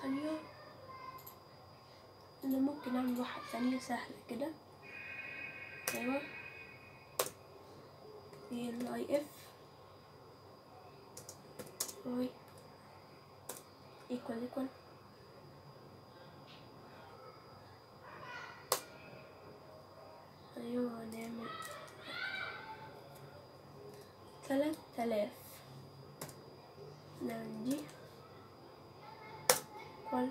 ثانية أنا ممكن أعمل واحد ثانية سهلة كده أيوة هي الاي اف واي equal equal أيوة هنعمل تلات آلاف نعمل دي equal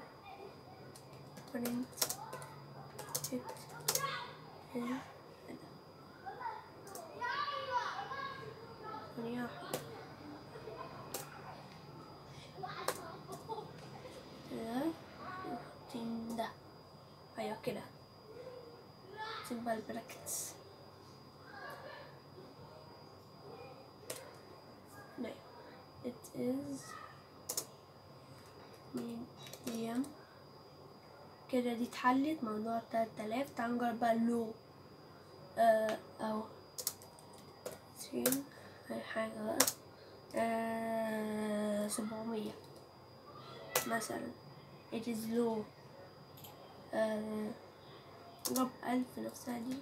print it in ثانية واحدة. ده وحاطين ده أيوة كده simple brackets no it is medium كده دي اتحلت موضوع تلات آلاف تعال نجرب بقى اللو آه أو عشرين أي حاجة بقى آه سبعمية مثلا it is low آه رب ألف نفسها دي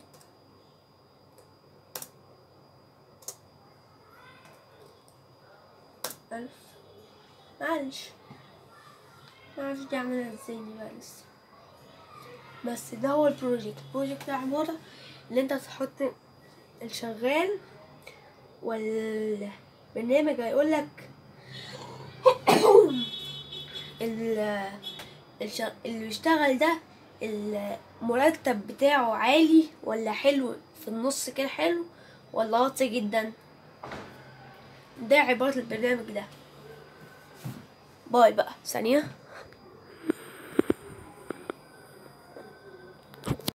ألف معلش معرفش دي عاملها ازاي دي بقى لسه بس ده هو البروجكت البروجكت ده عبارة ان انت تحط الشغال والبرنامج هيقولك ال الش- اللي بيشتغل ده المرتب بتاعه عالي ولا حلو في النص كده حلو ولا واطي جدا ده عبارة البرنامج ده باي بقى ثانية